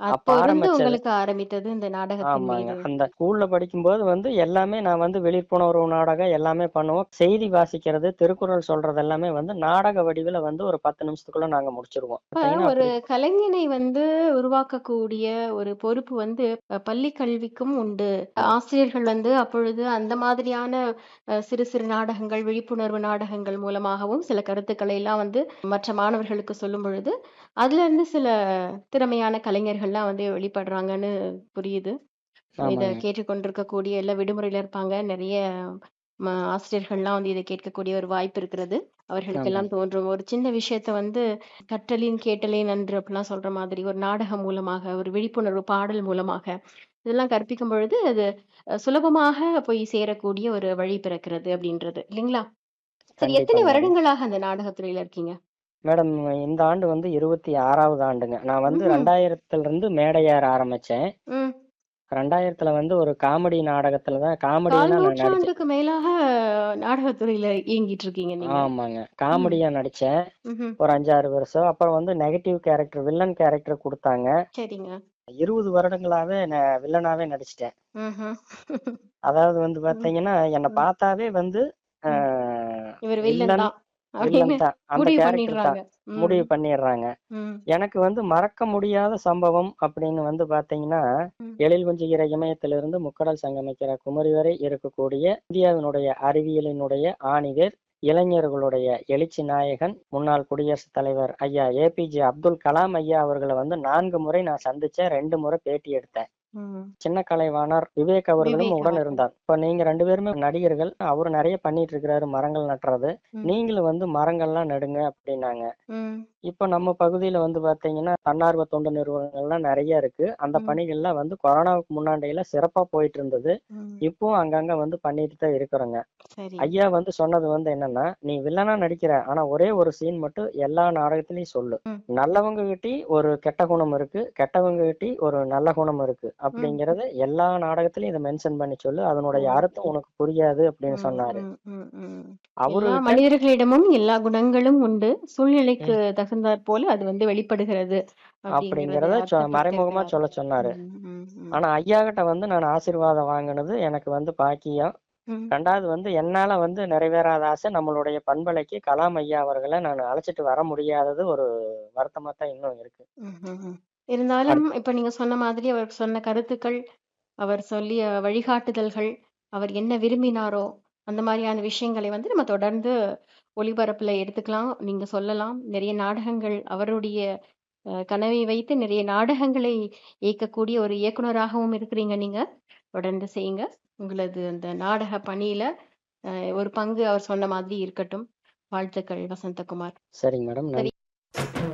அப்ப அப்போ இருந்து ஆரம்பிச்சது. உங்களுக்கு ஆரம்பித்தது இந்த நாடகத்தின் ஆமாங்க. மீது. அந்த ஸ்கூல்ல படிக்கும்போது வந்து எல்லாமே நான் வந்து விழிப்புணர்வு நாடகம் எல்லாமே பண்ணுவோம். செய்தி வாசிக்கிறது, திருக்குறள் சொல்றது எல்லாமே வந்து நாடக வடிவில வந்து ஒரு 10 நிமிஷத்துக்குள்ள நாங்க முடிச்சுருவோம். இப்ப பார்த்தீங்கன்னா ஒரு அப்படி கலைஞனை வந்து உருவாக்கக்கூடிய ஒரு பொறுப்பு வந்து அ பள்ளி கல்விக்கும் உண்டு. ம். ஆசிரியர்கள் வந்து அப்பொழுது அந்த மாதிரியான அ சிறு சிறு நாடகங்கள், விழிப்புணர்வு நாடகங்கள் மூலமாகவும் சில கருத்துக்களை எல்லாம் வந்து மற்ற மாணவர்களுக்கு சொல்லும் பொழுது, அதுலருந்து சில திறமையான கலைஞர்கள்லாம் வந்து வெளிப்படுறாங்கன்னு புரியுது. இத ஆமாங்க. கேட்டுக்கொண்டிருக்கக்கூடிய எல்லாம் விடுமுறையில இருப்பாங்க. நெறைய ம ஆசிரியர்கள்லாம் வந்து இத கேட்கக்கூடிய ஒரு வாய்ப்பு இருக்கிறது. அவர்களுக்கெல்லாம் ஆமாங்க. தோன்றும் ஒரு சின்ன விஷயத்த வந்து "கற்றலின் கேட்டலே நன்று" அப்படிலாம் சொல்ற மாதிரி ஒரு நாடகம் மூலமாக, ஒரு விழிப்புணர்வு பாடல் மூலமாக, இதெல்லாம் கற்பிக்கும் பொழுது அது அ சுலபமாக போய் சேரக்கூடிய ஒரு வழி பிறக்கிறது அப்படின்றது. இல்லைங்களா? சரி எத்தனை கண்டிப்பாங்க மேடம். வருடங்களாக அந்த நாடகத் துறையில இருக்கீங்க? மேடம் இந்த ஆண்டு வந்து 26வது ஆண்டுங்க. நான் வந்து ம்ஹ்ம். 2000லிருந்து மேடை ஏற ஆரம்பிச்சேன். ம். 2000ல வந்து ஒரு காமெடி நாடகத்துல தான் கால் காமெடியா நான் நடிச்சேன். நூற்றாண்டுக்கு மேலாக நாடகத் துறையில இயங்கிட்டு இருக்கீங்க நீங்க. ஆமாங்க. ம். காமெடியா நடிச்சேன். ம்ஹ்ம். ஒரு 5, 6 வருஷம். அப்புறம் வந்து நெகட்டிவ் கேரக்டர், வில்லன் கேரக்டர் குடுத்தாங்க. சரிங்க. 20 வருடங்களாவே நான் வில்லனாவே நடிச்சுட்டேன். ம்ஹ்ம். அதாவது வந்து ம். பார்த்தீங்கன்னா, என்ன ம். பார்த்தாவே வந்து அ ம். இவர் வில்லன் வில்லன் தான் அப்படின்னு வில்லன் தான். அந்த முடிவு கேரக்டர் தான். பண்ணிடுறாங்க. முடிவு ம். பண்ணிடுறாங்க. ம். எனக்கு வந்து மறக்க முடியாத சம்பவம் அப்படின்னு வந்து பார்த்தீங்கன்னா, ம். எழில் கொஞ்சுகிற இமயத்திலிருந்து முக்கடல் சங்கமிக்கிற குமரி வரை இருக்கக்கூடிய இந்தியாவினுடைய அறிவியலினுடைய ஆணிவேர், இளைஞர்களுடைய எழுச்சி நாயகன், முன்னாள் குடியரசுத் தலைவர் ஐயா ஏபிஜே அப்துல் கலாம் ஐயா அவர்கள வந்து 4 முறை நான் சந்திச்சேன். 2 முறை பேட்டி எடுத்தேன். ம். சின்ன கலைவாணர் விவேக் அவர்களும் விவேக் உடன் அவர்கள். இருந்தார். இப்ப நீங்க 2 பேருமே நடிகர்கள். அவரு நெறைய பண்ணிட்டு இருக்கிறாரு மரங்கள் நட்டுறது. ம். நீங்களும் வந்து மரங்கள்லாம் நடுங்க அப்படின்னாங்க. ம். இப்ப நம்ம பகுதியில வந்து பார்த்தீங்கன்னா, தன்னார்வ தொண்டு நிறுவனங்கள்லாம் நெறைய இருக்கு. அந்த ம். பணிகள்லாம் வந்து கொரோனாவுக்கு முன்னாடியில சிறப்பா போயிட்டு இருந்தது. ம். இப்பவும் அங்கங்க வந்து பண்ணிட்டு தான் இருக்கிறோங்க. சரி. ஐயா வந்து சொன்னது வந்து என்னன்னா, "நீ வில்லனா நடிக்கிற. ஆனா ஒரே ஒரு சீன் மட்டும் எல்லா நாடகத்திலயும் சொல்லு. ம். நல்லவங்க கிட்டயும் ஒரு கெட்ட குணம் இருக்கு. கெட்டவங்க கிட்டயும் ஒரு நல்ல குணம் இருக்கு. ம். அப்படிங்கிறத எல்லா நாடகத்திலயும் இத மென்ஷன் பண்ணி சொல்லு. அதனுடைய ம். அர்த்தம் உனக்கு புரியாது" அப்படின்னு ம். சொன்னாரு. ம். ம். ம். அவரு எல்லா கிட்ட மனிதர்களிடமும் எல்லா குணங்களும் உண்டு. சூழ்நிலைக்கு ம். தகுந்தாற் போல அது வந்து வெளிப்படுகிறது அப்படிங்கிறத அப்படிங்கிறத சொ மறைமுகமா அர்த்தப்படுத்தியிருக்கிறார். சொல்ல சொன்னாரு. ம். ம். ம். ஆனா ஐயா கிட்ட வந்து நான் ஆசீர்வாதம் வாங்குனது எனக்கு வந்து பாக்கியம். ம். 2வது வந்து என்னால வந்து நிறைவேறாத ஆசை நம்மளுடைய பண்பலைக்கு கலாம் ஐயா அவர்கள நான் அழைச்சிட்டு வர முடியாதது ஒரு வருத்தமா தான் இன்னும் இருக்கு. ம்ஹ்ம். இருந்தாலும் அடுத் இப்ப நீங்க சொன்ன மாதிரி அவர் சொன்ன கருத்துக்கள், அவர் சொல்லிய வழிகாட்டுதல்கள், அவர் என்ன விரும்பினாரோ, அந்த மாரியான விஷயங்களை வந்து நம்ம தொடர்ந்து ஒளிபரப்புல எடுத்துக்கலாம். நீங்க சொல்லலாம். நிறைய நாடகங்கள் அவருடைய அ கனவை வைத்து நிறைய நாடகங்களை இயக்கக்கூடிய ஒரு இயக்குனராகவும் இருக்கிறீங்க நீங்க. தொடர்ந்து செய்யுங்க. உங்களது அந்த நாடக பணியில அ ஒரு பங்கு அவர் சொன்ன மாதிரி இருக்கட்டும். வாழ்த்துக்கள் வசந்தகுமார். சரிங்க மேடம். சரி. நன்றி.